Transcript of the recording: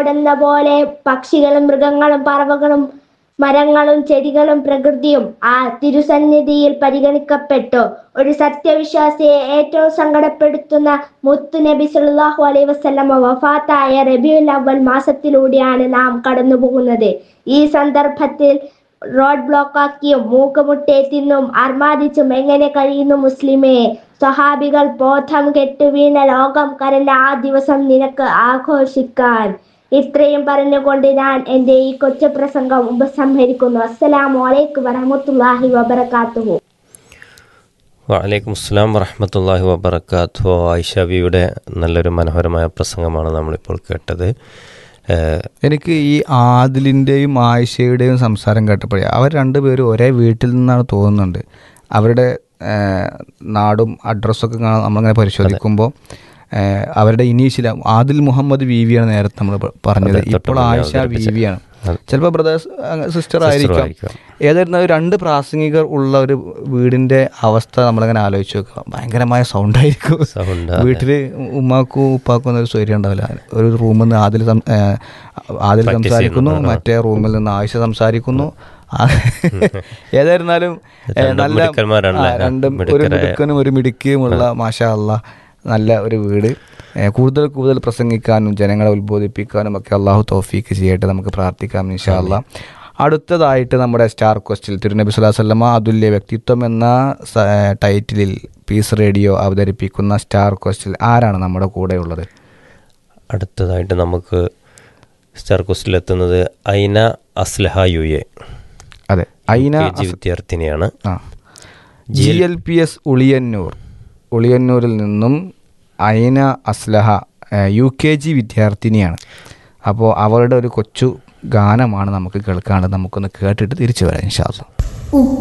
ഓടുന്ന പോലെ പക്ഷികളും മൃഗങ്ങളും പറവകളും മരങ്ങളും ചെടികളും പ്രകൃതിയും ആ തിരുസന്നിധിയിൽ പരിഗണിക്കപ്പെട്ടു ഒരു സത്യവിശ്വാസിയെ ഏറ്റവും സങ്കടപ്പെടുത്തുന്ന മുത്തു നബി സല്ലല്ലാഹു അലൈഹി വസല്ലമ വഫാത്തായ റബിയുൽ അവൽ മാസത്തിലൂടെയാണ് നാം കടന്നു പോകുന്നത് ഈ സന്ദർഭത്തിൽ റോഡ് ബ്ലോക്കാക്കിയും മൂക്കുമുട്ടെ തിന്നും അർമാദിച്ചും എങ്ങനെ കഴിയുന്നു മുസ്ലിമേ സ്വഹാബികൾ ബോധം കെട്ടു വീണ ലോകം കരഞ്ഞ ആ ദിവസം നിനക്ക് ആഘോഷിക്കാൻ ഇത്രയും പറഞ്ഞുകൊണ്ട് ഞാൻ എൻ്റെ ഈ കൊച്ചു പ്രസംഗം ഉപസംഹരിക്കുന്നു അസ്സലാമു അലൈക്കും വറഹ്മത്തുള്ളാഹി വബറകാതുഹു വലൈക്കും അസ്സാം വറഹമത്തല്ലാഹി വബർക്കാത്തു ആയിഷ ബിയുടെ നല്ലൊരു മനോഹരമായ പ്രസംഗമാണ് നമ്മളിപ്പോൾ കേട്ടത് ഏഹ്, എനിക്ക് ഈ ആദിലിൻ്റെയും ആയിഷയുടെയും സംസാരം കേട്ടപ്പോഴേ അവർ രണ്ടുപേരും ഒരേ വീട്ടിൽ നിന്നാണ് തോന്നുന്നുണ്ട് അവരുടെ ഏഹ്, നാടും അഡ്രസ്സൊക്കെ കാണാൻ നമ്മളിങ്ങനെ പരിശോധിക്കുമ്പോൾ ഏഹ്, അവരുടെ ഇനീഷ്യൽ ആദിൽ മുഹമ്മദ് വി വിയാണ് നേരത്തെ നമ്മൾ പ- പറഞ്ഞത് അതെ, ഇപ്പോൾ തൊട്ടുമുന്നേ ആയിഷ വി അവതരിപ്പിച്ച. വിയാണ് അതെ. ചിലപ്പോൾ ബ്രദേഴ്സ് സിസ്റ്റർ ആയിരിക്കാം ആയിരിക്കാം. ഏതായിരുന്നാലും രണ്ട് പ്രാസംഗികർ ഉള്ള ഒരു വീടിന്റെ അവസ്ഥ നമ്മളിങ്ങനെ ആലോചിച്ച് നോക്കുക ഭയങ്കരമായ സൗണ്ട് ആയിരിക്കും Sound, അതെ. വീട്ടില് ഉമ്മാക്കും ഉപ്പാക്കും ഒന്നും ഒരു സ്വൈര്യം ഉണ്ടാവില്ല ഒരു റൂമിൽ നിന്ന് ആദിൽ സം- ഏഹ് ആദിൽ Practice സംസാരിക്കുന്നു ചെയ്യുന്നു. ആ. മറ്റേ റൂമിൽ നിന്ന് ആയിഷ സംസാരിക്കുന്നു ആ, ഏതായിരുന്നാലും ഏഹ്, രണ്ടും നല്ല മിടുക്കന്മാരാണല്ലേ? ആ, രണ്ടും ഒരു മിടുക്കരായ. മിടുക്കനും ഒരു മിടുക്കിയുമുള്ള മാഷാ അള്ളാ നല്ല ഒരു വീട് ഏഹ്, കൂടുതൽ കൂടുതൽ പ്രസംഗിക്കാനും ജനങ്ങളെ ഉത്ബോധിപ്പിക്കാനും ഒക്കെ അള്ളാഹു തൗഫീക്ക് ചെയ്യട്ടെ നമുക്ക് പ്രാർത്ഥിക്കാം ഇൻഷാ അള്ളാ അടുത്തതായിട്ട് നമ്മുടെ സ്റ്റാർ ക്വസ്റ്റിൽ തിരുനബി സ്വലാഹു വല്ലമ അതുല്യ വ്യക്തിത്വം എന്ന സ- ഏഹ്, ടൈറ്റിലിൽ പീസ് റേഡിയോ അവതരിപ്പിക്കുന്ന സ്റ്റാർ ക്വസ്റ്റിൽ ആരാണ് നമ്മുടെ കൂടെ ഉള്ളത് അടുത്തതായിട്ട് നമുക്ക് സ്റ്റാർ ക്വസ്റ്റിലെത്തുന്നത് ഐന അസ്ലഹ യു എ അതെ ഐന പി ജി വിദ്യാർത്ഥിനിയാണ് ആ G L P S Uliyannur ഉളിയന്നൂരിൽ നിന്നും ഐന അസ്ലഹ ഏഹ്, യു കെ ജി വിദ്യാർത്ഥിനിയാണ് അപ്പോൾ അവരുടെ ഒരു കൊച്ചു ഗാനമാണ് നമുക്ക് കേൾക്കാനുള്ളത് നമുക്കൊന്ന് കേട്ടിട്ട് തിരിച്ചു വരാം ഇൻഷാല്ല ഉപ്പ